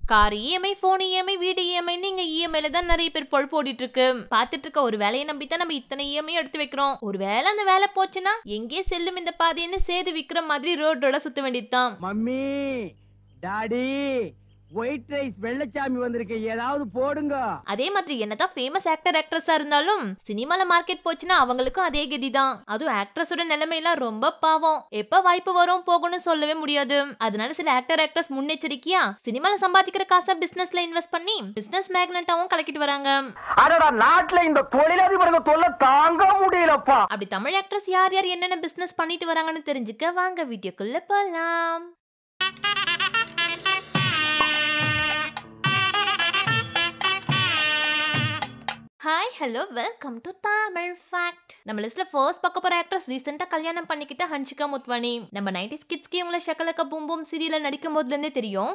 car EMI phone EMI வீடு EMI நீங்க இஎம்ஐல தான் நிறைய பேர் பொழப்பு ஓடிட்டு இருக்கு பாத்துட்டு இருக்க ஒரு வேலையை நம்பி தான் நம்ம இத்தனை இஎம்ஐ எடுத்து வைக்கிறோம் ஒரு வேலை அந்த வேலை போச்சுன்னா எங்கே செல்லும் இந்த பாதைன்னு சேது விக்கிற மாதிரி ரோட் ரோட சுத்த வேண்டியதுதான் mummy daddy white rice Vellachami வந்திருக்கு ஏதாவது போடுங்க அதே மாதிரி என்னதான் ஃபேமஸ் ஆக்டர் ஆக்ட்ரஸா இருந்தாலும் சினிமால மார்க்கெட் போச்சுன்னா அவங்களுக்கும் அதே கதி தான் அதுவும் ஆக்ட்ரஸோட நிலைமையெல்லாம் ரொம்ப பாவம் எப்ப வாய்ப்பு வரும் போகும்னு சொல்லவே முடியாது அதனால சில ஆக்டர் ஆக்ட்ரஸ் முன்னெச்சரிக்கையா சினிமால சம்பாதிக்கிற காசை பிசினஸ்ல இன்வெஸ்ட் பண்ணி பிசினஸ் மேக்னட்டாவும் கலக்கிட்டு வராங்க அடடா நாட்டுல இந்த தொழிலதிபர்கள் தொல்லை தாங்க முடியலப்பா அப்படி தமிழ் ஆக்ட்ரஸ் யார் யார் என்னென்ன பிசினஸ் பண்ணிட்டு வராங்கன்னு தெரிஞ்சுக்க வாங்க வீடியோக்குள்ள போலாம் hi hello welcome to Tamil fact நம்ம லிஸ்ட்ல ஃபர்ஸ்ட் பார்க்க போற ஆக்ட்ரஸ் ரீசெண்டா கல்யாணம் பண்ணிக்கிட்ட ஹன்ஷிகா முத்வானி நம்ம நைன்டி கிட்ஸ்க்கு இவங்கள ஷக்கலக்க பூம் பூம் சீரியல்ல நடிக்கும் போதுல இருந்தே தெரியும்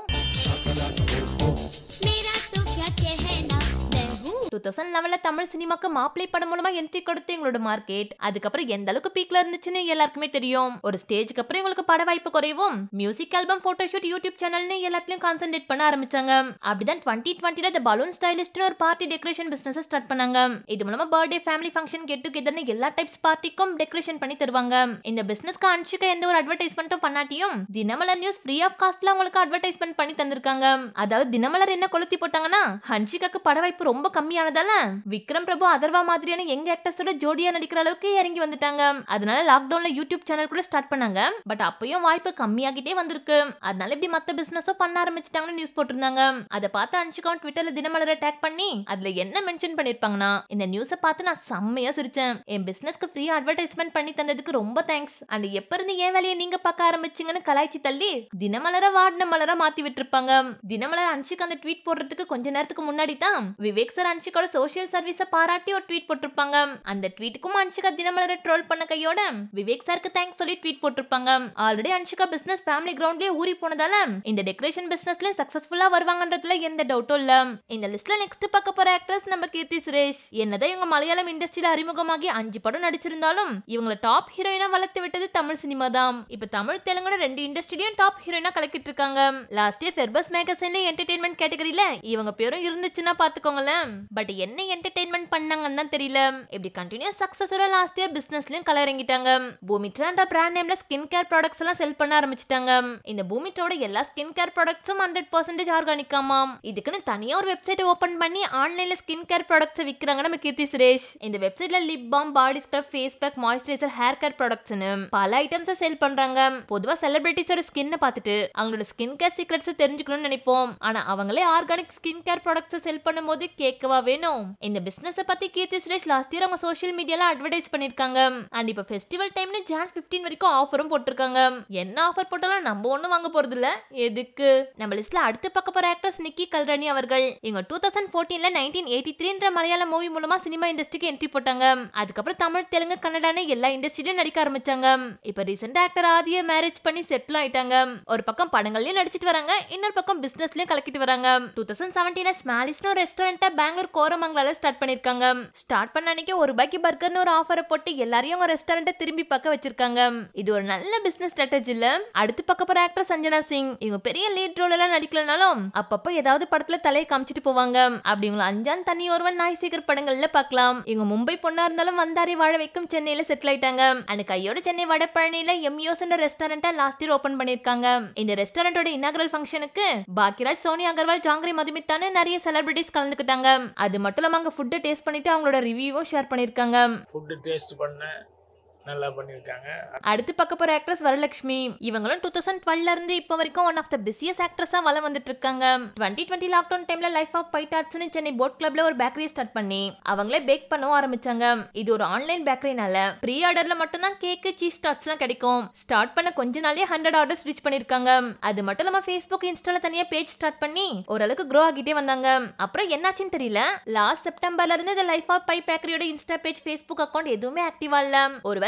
मेरा तो क्या कहना मैं हूँ டூ தௌசண்ட் லெவன்ல தமிழ் சினிமாக்கு மாப்பிளை படம் மூலமா என்ட்ரி கொடுத்து எங்களோட மார்க்கெட் அதுக்கப்புறம் எந்த அளவுக்கு பீக்ல இருந்துச்சுன்னு எல்லாருக்குமே தெரியும் ஒரு ஸ்டேஜ்க்கு அப்புறம் உங்களுக்கு பட வாய்ப்பு குறைவும் மியூசிக் ஆல்பம் போட்டோஷூட் யூடியூப் சேனல்னு எல்லாத்துலயும் கான்சென்ட்ரேட் பண்ண ஆரம்பிச்சாங்க அப்படிதான் டுவெண்ட்டி டுவெண்ட்டில த பலூன் ஸ்டைலிஸ்ட்னு ஒரு பார்ட்டி டெக்கரேஷன் பிசினஸ் ஸ்டார்ட் பண்ணாங்க இது மூலமா பர்த்டே ஃபேமிலி ஃபங்க்ஷன் கெட் டுகெதர்னு எல்லா டைப்ஸ் பார்ட்டிக்கும் டெக்கரேஷன் பண்ணி தருவாங்க இந்த பிசினஸ்க்கு அன்ஷிகா எந்த ஒரு அட்வர்டைஸ்மெண்ட்டும் பண்ணாட்டியும் தினமலர் நியூஸ் ஃப்ரீ ஆஃப் காஸ்ட்ல உங்களுக்கு அட்வர்டைஸ்மெண்ட் பண்ணி தந்திருக்காங்க அதாவது தினமலர் என்ன கொளுத்தி போட்டாங்கன்னா ஹன்ஷிகாக்கு பட வாய்ப்பு ரொம்ப கம்மியானதால விக்ரம் பிரபு அதர்வா மாதிரியான யங் ஆக்டர்ஸோட ஜோடியா நடிக்கிற அளவுக்கு இறங்கி வந்துட்டாங்க அதனால லாக்டவுன்ல யூடியூப் சேனல் கூட ஸ்டார்ட் பண்ணாங்க பட் அப்பயும் வாய்ப்பு கம்மியாகிட்டே வந்திருக்கு அதனால இப்படி மத்த பிசினஸும் பண்ண ஆரம்பிச்சிட்டாங்கன்னு நியூஸ் போட்டிருந்தாங்க அதை பார்த்து அன்ஷிகாவும் ட்விட்டர்ல தினமலரை டேக் பண்ணி அதுல என்ன மென்ஷன் பண்ணிருப்பாங்கன்னா இந்த நியூஸை பார்த்து நான் செம்மையா சிரிச்சேன் என் பிசினஸ்க்கு ஃப்ரீ அட்வர்டைஸ்மெண்ட் பண்ணி தந்ததுக்கு ரொம்ப தேங்க்ஸ் அண்ட் எப்ப இருந்து ஏன் வேலையை நீங்க பார்க்க ஆரம்பிச்சீங்கன்னு கலாய்ச்சி தள்ளி தினமலர வாடின மலரா மாத்தி விட்டுருப்பாங்க தினமலர் அன்ஷிக் அந்த ட்வீட் போடுறதுக்கு கொஞ்ச நேரத்துக்கு முன்னாடி தான் விவேக் சார் அன்ஷிகோட சோஷியல் சர்வீஸை பாராட்டி ஒரு ட்வீட் போட்டிருப்பாங்க அந்த ட்வீட்டுக்கும் அன்ஷிகா தினமலரை ட்ரோல் பண்ண கையோட விவேக் சாருக்கு தேங்க்ஸ் சொல்லி ட்வீட் போட்டிருப்பாங்க ஆல்ரெடி அன்ஷிகா பிசினஸ் ஃபேமிலி கிரவுண்ட்லயே ஊறி போனதால இந்த டெக்கரேஷன் பிசினஸ்ல சக்சஸ்ஃபுல்லா வருவாங்கன்றதுல எந்த டவுட்டும் இல்ல இந்த லிஸ்ட்ல நெக்ஸ்ட் பார்க்க போற ஆக்ட்ரஸ் நம்ம கீர்த்தி சுரேஷ் என்னதான் இவங்க மலையாளம் இண்டஸ்ட்ரியில அறிமுகமாகி அஞ்சு படம் நடிச்சிருந்தாலும் இவங்களை டாப் ஹீரோயினா வளர்த்து விட்டது தமிழ் சினிமா தான் இப்ப தமிழ் தெலுங்குன ரெண்டு இண்டஸ்ட்ரியிலும் டாப் ஹீரோயினா கலக்கிட்டு இருக்காங்க லாஸ்ட் இயர் ஃபெர்பஸ் மேகசின்ல என்டர்டைன்மெண்ட் கேட்டகரியில இவங்க பேரும் இருந்துச்சுன்னா பாத்துக்கோங்களேன் பட் என்ன என்டர்டைன்மெண்ட் பண்ணாங்கன்னு தான் தெரியல இப்படி கண்டினியூஸ் சக்சஸோட லாஸ்ட் இயர் பிசினஸ்லயும் கல இறங்கிட்டாங்க பூமிட்ரான்ற பிராண்ட் நேம்ல ஸ்கின் கேர் ப்ராடக்ட்ஸ் எல்லாம் செல் பண்ண ஆரம்பிச்சிட்டாங்க இந்த பூமிட்ரோட எல்லா ஸ்கின் கேர் ப்ராடக்ட்ஸும் ஹண்ட்ரட் பர்சன்டேஜ் ஆர்கானிக்காமாம் இதுக்குன்னு தனியா ஒரு வெப்சைட் ஓபன் பண்ணி ஆன்லைன்ல ஸ்கின் கேர் ப்ராடக்ட்ஸ் விற்கிறாங்க நம்ம கீர்த்தி சுரேஷ் இந்த வெப்சைட்ல lip balm body scrub face pack moisturiser hair care ப்ராடக்ட்ஸ்னு பல ஐட்டம்ஸை செல் பண்றாங்க பொதுவா செலிபிரிட்டிஸோட ஸ்கின்னை பார்த்துட்டு அவங்களோட ஸ்கின் கேர் சீக்ரெட்ஸ் தெரிஞ்சுக்கணும்னு நினைப்போம் ஆனா அவங்களே organic skin care products sell பண்ணும்போது கேட்கவா வேணும் இந்த பிசினஸ் பத்தி கீர்த்தி சுரேஷ் லாஸ்ட் இயர் அவங்க சோஷியல் மீடியால அட்வர்டைஸ் பண்ணிருக்காங்க அண்ட் இப்போ ஃபெஸ்டிவல் டைம்னு ஜான் 15 வரைக்கும் ஆஃபரும் போட்டிருக்காங்க என்ன ஆஃபர் போட்டாலும் நம்ம ஒண்ணும் வாங்க போறது இல்ல எதுக்கு நம்ம லிஸ்ட்ல அடுத்து பார்க்க போற ஆக்ட்ரஸ் நிக்கி கல்ராணி அவர்கள் இவங்க டூ தௌசண்ட் ஃபோர்டீன்ல நைன்டீன் எயிட்டி த்ரீன்ற மலையாள மூவி மூலமா சினிமா இண்டஸ்ட்ரிக்கு என்ட்ரி போட்டாங்க அதுக்கப்புறம் தமிழ் தெலுங்கு கன்னடான்னு எல்லா இண்டஸ்ட்ரியிலும் நடிக்க ஆரம்பிச்சாங்க இப்ப ரீசெண்டா ஆக்டர் ஆதிய மேரேஜ் பண்ணி செட்டில் ஆயிட்டாங்க ஒரு பக்கம் படங்கள்லயும் நடிச்சிட்டு வராங்க இன்னொரு பக்கம் பிசினஸ்லயும் கலக்கிட்டு வராங்க டூ தௌசண்ட் செவன்டீன்ல ஸ்மாலிஸ்னு ஒரு ரெஸ்டாரண்ட்டை பெங்களூர் கோரமங்கலால ஸ்டார்ட் பண்ணிருக்காங்க ஸ்டார்ட் பண்ண அன்னைக்கு ஒரு ரூபாய்க்கு பர்கர்னு ஒரு ஆஃபரை போட்டு எல்லாரையும் அவங்க ரெஸ்டாரண்ட்டை திரும்பி பார்க்க வச்சிருக்காங்க இது ஒரு நல்ல பிசினஸ் ஸ்ட்ராட்டஜி இல்ல அடுத்து பார்க்க போற ஆக்டர் சஞ்சனா சிங் இவங்க பெரிய லீட் ரோல் எல்லாம் நடிக்கலனாலும் அப்பப்போ ஏதாவது படத்துல தலையை காமிச்சிட்டு போவாங்க அப்படி இவங்க அஞ்சான் தனி ஒருவன் நாய் சீக்கிரம் படங்கள்ல பார்க்கலாம் இவங்க மும்பை பொண்ணா இருந்தாலும் வந்தாரி வாழ வைக்கும் சென்னையில செட்டில் ஆயிட்டாங்க அந்த கையோட சென்னை வடபழனியில எம்யூஸ் ரெஸ்டாரண்ட்டை லாஸ்ட் இயர் ஓபன் பண்ணிருக்காங்க இந்த ரெஸ்டாரண்டோட இனாகரல் ஃபங்க்ஷனுக்கு பாக்கியராஜ் சோனி அகர்வால் ஜாங்கிரி மதுமித்தான்னு நிறைய செலிபிரிட்டிஸ் கலந்துக்கிட்டாங்க அது மட்டும் இல்லாம அங்க ஃபுட்டை டேஸ்ட் பண்ணிட்டு அவங்களோட ரிவ்யூவும் ஷேர் பண்ணிருக்காங்க ஃபுட்டு டேஸ்ட் பண்ணேன் நல்லா பண்ணியிருக்காங்க அடுத்து பார்க்க போற ஆக்ட்ரஸ் வரலட்சுமி இவங்களும் டூ தௌசண்ட் டுவெல்ல இருந்து இப்போ வரைக்கும் ஒன் ஆஃப் த பிஸியஸ்ட் ஆக்ட்ரஸா வளம் வந்துட்டு இருக்காங்க டுவெண்ட்டி டுவெண்ட்டி லாக்டவுன் டைம்ல லைஃப் ஆஃப் பைட் ஆர்ட்ஸ்னு சென்னை போட் கிளப்ல ஒரு பேக்கரி ஸ்டார்ட் பண்ணி அவங்களே பேக் பண்ணவும் ஆரம்பிச்சாங்க இது ஒரு ஆன்லைன் பேக்கரினால ப்ரீ ஆர்டர்ல மட்டும்தான் கேக்கு சீஸ் டாட்ஸ்லாம் கிடைக்கும் ஸ்டார்ட் பண்ண கொஞ்ச நாளே ஹண்ட்ரட் ஆர்டர்ஸ் ரீச் பண்ணிருக்காங்க அது மட்டும் இல்லாம ஃபேஸ்புக் இன்ஸ்டால தனியா பேஜ் ஸ்டார்ட் பண்ணி ஓரளவுக்கு க்ரோ ஆகிட்டே வந்தாங்க அப்புறம் என்னாச்சுன்னு தெரியல லாஸ்ட் செப்டம்பர்ல இருந்து இந்த லைஃப் ஆஃப் பை பேக்கரியோட இன்ஸ்டா பேஜ் ஃபேஸ்புக் அக்கௌண்ட் எதுவுமே ஆக்டிவா இல்ல ஒருவேளை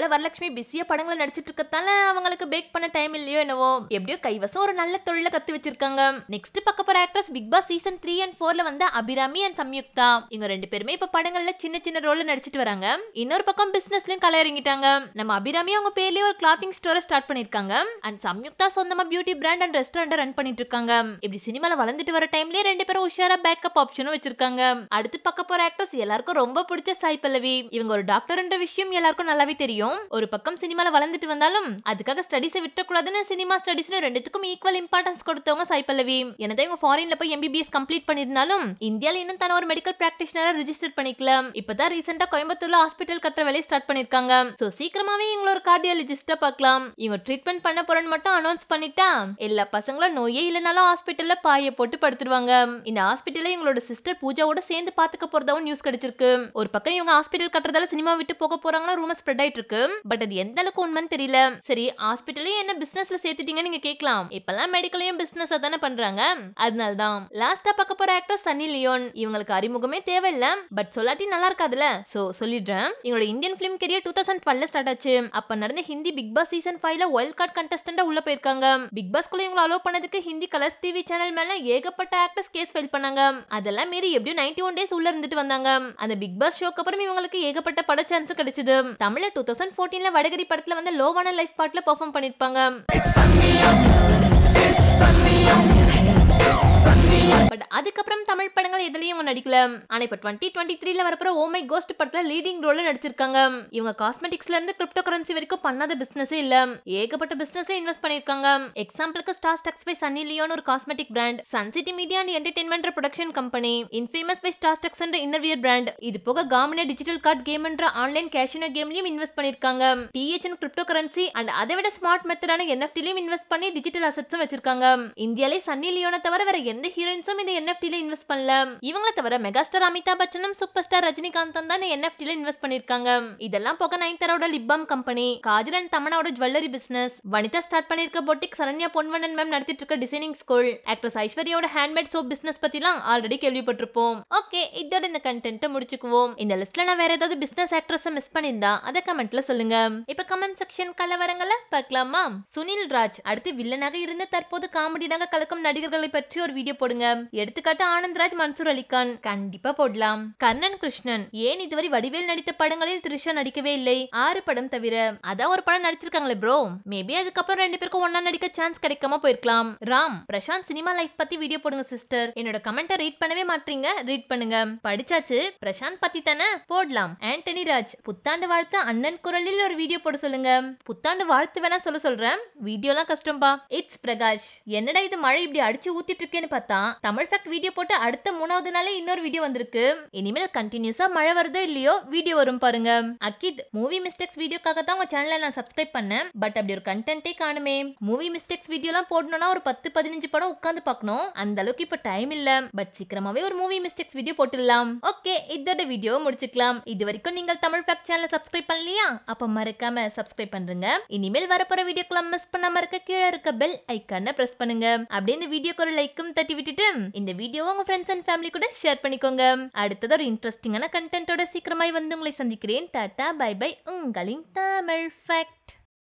ஒருவேளை வரலட்சுமி பிஸியா படங்களை நடிச்சிட்டு இருக்கத்தால அவங்களுக்கு பேக் பண்ண டைம் இல்லையோ என்னவோ எப்படியோ கைவசம் ஒரு நல்ல தொழில கத்து வச்சிருக்காங்க நெக்ஸ்ட் பார்க்க போற actors Bigg Boss season three and ஃபோர்ல வந்த அபிராமி அண்ட் சம்யுக்தா இவங்க ரெண்டு பேருமே இப்ப படங்கள்ல சின்ன சின்ன ரோல்ல நடிச்சிட்டு வராங்க இன்னொரு பக்கம் பிசினஸ்லயும் களை இறங்கிட்டாங்க நம்ம அபிராமி அவங்க பேர்லயே ஒரு கிளாத்திங் ஸ்டோரை ஸ்டார்ட் பண்ணிருக்காங்க அண்ட் சம்யுக்தா சொந்தமா beauty brand and restaurant run பண்ணிட்டு இருக்காங்க இப்படி சினிமால வளர்ந்துட்டு வர டைம்லயே ரெண்டு பேரும் உஷாரா பேக்கப் ஆப்ஷனும் வச்சிருக்காங்க அடுத்து பார்க்க போற ஆக்டர்ஸ் எல்லாருக்கும் ரொம்ப பிடிச்ச சாய் பல்லவி இவங்க ஒரு டாக்டர்ன்ற விஷயம் எல்லாருக்கும் நல்லாவே தெரியும் ஒரு பக்கம் சினிமால வளர்ந்துட்டு வந்தாலும் அதுக்காக ஸ்டடிஸை விட்டக்கூடாதுன்னு சினிமா ஸ்டடிஸ்னு ரெண்டுத்துக்கும் ஈக்குவல் இம்பார்ட்டன்ஸ் கொடுத்தவங்க சாய் பல்லவி என்னதான் இவங்க ஃபாரின்ல போய் எம்பிபிஎஸ் கம்ப்ளீட் பண்ணிருந்தாலும் இந்தியால இன்னும் தன ஒரு மெடிக்கல் பிராக்டிஷனரா ரிஜிஸ்டர் பண்ணிக்கலாம் இப்பதான் ரீசெண்டா கோயம்புத்தூர்ல ஹாஸ்பிட்டல் கட்டுற வேலையை ஸ்டார்ட் பண்ணிருக்காங்க சோ சீக்கிரமாவே இவங்கள ஒரு கார்டியாலஜிஸ்டா பார்க்கலாம் இவங்க ட்ரீட்மெண்ட் பண்ண போறேன்னு மட்டும் அனௌன்ஸ் பண்ணிட்டா எல்லா பசங்களும் நோயே இல்லைனாலும் ஹாஸ்பிட்டல்ல பாய போட்டு படுத்துருவாங்க இந்த ஹாஸ்பிட்டல்ல இவங்களோட சிஸ்டர் பூஜாவோட சேர்ந்து பாத்துக்க போறதாவும் நியூஸ் கிடைச்சிருக்கு ஒரு பக்கம் இவங்க ஹாஸ்பிட்டல் கட்டுறதால சினிமா விட்டு போக போறாங்களா ரூமர் ஸ்ப்ரெட் ஆயிட்டு இருக்கு பட் அது எந்த அளவுக்கு உண்மைன்னு தெரியல சரி ஹாஸ்பிட்டலையும் என்ன பிசினஸ்ல சேர்த்துட்டீங்கன்னு நீங்க கேட்கலாம் இப்பெல்லாம் மெடிக்கலையும் பிசினஸ் தானே பண்றாங்க அதனால தான் லாஸ்டா பார்க்க போற ஆக்டர் சன்னி லியோன் இவங்களுக்கு அறிமுகமே தேவையில்ல பட் சொல்லாட்டி நல்லா இருக்காதுல சோ சொல்லிடுறேன் இவங்களோட Indian film career two thousand டுவெல்ல ஸ்டார்ட் ஆச்சு அப்ப நடந்த ஹிந்தி பிக் பாஸ் சீசன் ஃபைவ்ல ஒயில்ட் கார்டு கண்டஸ்டன்டா உள்ள போயிருக்காங்க பிக் பாஸ்குள்ள இவங்களை அலோவ் பண்ணதுக்கு ஹிந்தி கலர்ஸ் டிவி சேனல் மேல ஏகப்பட்ட ஆக்டர்ஸ் கேஸ் ஃபைல் பண்ணாங்க அதெல்லாம் மீறி எப்படியும் நைன்டி ஒன் டேஸ் உள்ள இருந்துட்டு வந்தாங்க அந்த பிக் பாஸ் ஷோக்கு அப்புறம் இவங்களுக்கு ஏகப்பட்ட பட சான்ஸ் கிடைச்சது தமிழ்ல டூ தௌசண்ட் ஃபோர்டீன்ல வடகரி படத்துல வந்து லோவான லைஃப் பாட்ல பெர்ஃபார்ம் பண்ணிருப்பாங்க பட் அதுக்கப்புறம் தமிழ் படங்கள் எதுலயும் இவங்க நடிக்கல ஆனா இப்ப டுவெண்ட்டி டுவெண்ட்டி த்ரீல வரப்போ ஓமை கோஸ்ட் படத்துல லீடிங் ரோல்ல நடிச்சிருக்காங்க இவங்க காஸ்மெட்டிக்ஸ்ல இருந்து கிரிப்டோ கரன்சி வரைக்கும் பண்ணாத பிசினஸே இல்ல ஏகப்பட்ட பிசினஸ்ல இன்வெஸ்ட் பண்ணிருக்காங்க எக்ஸாம்பிளுக்கு star struck by Sunny Leone ஒரு cosmetic brand Sun City media and entertainment production company infamous by star struck என்ற இன்னர்வியர் பிராண்ட் இது போக காமினா டிஜிட்டல் கார்டு கேம் என்ற ஆன்லைன் கேஷினோ கேம்லயும் இன்வெஸ்ட் பண்ணிருக்காங்க டிஹெச் கிரிப்டோ கரன்சி அண்ட் அதை விட ஸ்மார்ட் மெத்தடான என்எஃப்டிலையும் இன்வெஸ்ட் பண்ணி டிஜிட்டல் அசட்ஸும் வச்சிருக்காங்க இந்தியாலே சன்னி லியோனை தவிர வேற எந்த ஹீரோயின்ஸும் இந்த என்எஃப்டில இன்வெஸ்ட் பண்ணல இவங்கள தவிர மெகாஸ்டார் அமிதாப் பச்சனும் சூப்பர் ஸ்டார் ரஜினிகாந்தும் தான் இந்த என்எஃப்டில இன்வெஸ்ட் பண்ணிருக்காங்க இதெல்லாம் போக நயன்தாராவோட லிப்பாம் கம்பெனி காஜல் அண்ட் தமனாவோட ஜுவல்லரி பிசினஸ் வனிதா ஸ்டார்ட் பண்ணிருக்க பொட்டிக் சரண்யா பொன்வண்ணன் மேம் நடத்திட்டு இருக்க டிசைனிங் ஸ்கூல் ஆக்ட்ரஸ் ஐஸ்வர்யாவோட ஹேண்ட்மேட் சோப் பிசினஸ் பத்திலாம் ஆல்ரெடி கேள்விப்பட்டிருப்போம் ஓகே இதோட இந்த கண்டென்ட்டை முடிச்சுக்குவோம் இந்த லிஸ்ட்ல நான் வேற ஏதாவது பிசினஸ் ஆக்ட்ரஸ் மிஸ் பண்ணியிருந்தா அதை கமெண்ட்ல சொல்லுங்க இப்ப கமெண்ட் செக்ஷன் கலவரங்களை பார்க்கலாமா சுனில் ராஜ் அடுத்து வில்லனாக இருந்து தற்போது காமெடியாக கலக்கும் நடிகர்களை பற்றி ஒரு வீடியோ போடுங்க எடுத்துக்காட்டு ஆனந்த்ராஜ் மன்சூர் அலிகான் கண்டிப்பா போடலாம் கர்ணன் கிருஷ்ணன் ஏன் இதுவரை வடிவேல் நடித்த படங்களில் த்ரிஷா நடிக்கவே இல்லை ஆறு படம் தவிர அதான் ஒரு படம் நடிச்சிருக்காங்களே ப்ரோ மேபி அதுக்கப்புறம் ரெண்டு பேருக்கும் ஒண்ணா நடிக்க சான்ஸ் கிடைக்காம போயிருக்கலாம் ராம் பிரசாந்த் சினிமா லைஃப் பத்தி வீடியோ போடுங்க சிஸ்டர் என்னோட கமெண்ட்டை ரீட் பண்ணவே மாட்டீங்க ரீட் பண்ணுங்க படிச்சாச்சு பிரசாந்த் பத்தி தானே போடலாம் ஆண்டனி ராஜ் புத்தாண்டு வாழ்த்து அண்ணன் குரலில் ஒரு வீடியோ போட சொல்லுங்க புத்தாண்டு வாழ்த்து வேணா சொல்ல சொல்றேன் வீடியோலாம் கஷ்டம்பா இட்ஸ் பிரகாஷ் என்னடா இது மழை இப்படி அடிச்சு ஊத்திட்டு இருக்கேன்னு பார்த்தா தமிழ் ஃபேக்ட் வீடியோ போட்டு அடுத்த மூணாவது நாளே இன்னொரு வீடியோ வந்திருக்கு இனிமேல் கண்டினியூஸா மழை வருதோ இல்லையோ வீடியோ வரும் பாருங்க அக்கித் மூவி மிஸ்டேக்ஸ் வீடியோக்காக தான் உங்க சேனலை நான் சப்ஸ்கிரைப் பண்ணேன் பட் அப்படி ஒரு கண்டென்ட்டே காணுமே மூவி மிஸ்டேக்ஸ் வீடியோலாம் போடணும்னா ஒரு பத்து பதினஞ்சு படம் உட்காந்து பார்க்கணும் அந்த அளவுக்கு இப்ப டைம் இல்ல பட் சீக்கிரமாவே ஒரு மூவி மிஸ்டேக்ஸ் வீடியோ போட்டுடலாம் ஓகே இதோட வீடியோவை முடிச்சுக்கலாம் இது வரைக்கும் நீங்கள் தமிழ் ஃபேக்ட் சேனலை சப்ஸ்கிரைப் பண்ணலையா அப்ப மறக்காம சப்ஸ்கிரைப் பண்றீங்க இனிமேல் வரப்போற வீடியோக்கெல்லாம் மிஸ் பண்ணாம இருக்க கீழே இருக்க பெல் ஐக்கான பிரஸ் பண்ணுங்க அப்படியே இந்த வீடியோக்கு ஒரு லைக்கும் தட்டி விட்டுட்டு இந்த வீடியோவை உங்க ஃப்ரெண்ட்ஸ் அண்ட் ஃபேமிலி கூட ஷேர் பண்ணிக்கோங்க அடுத்தது ஒரு இன்ட்ரெஸ்டிங்கான கண்டென்ட்டோட சீக்கிரமாய் வந்து உங்களை சந்திக்கிறேன் டாடா பை பை உங்களின் தமிழ் ஃபேக்ட்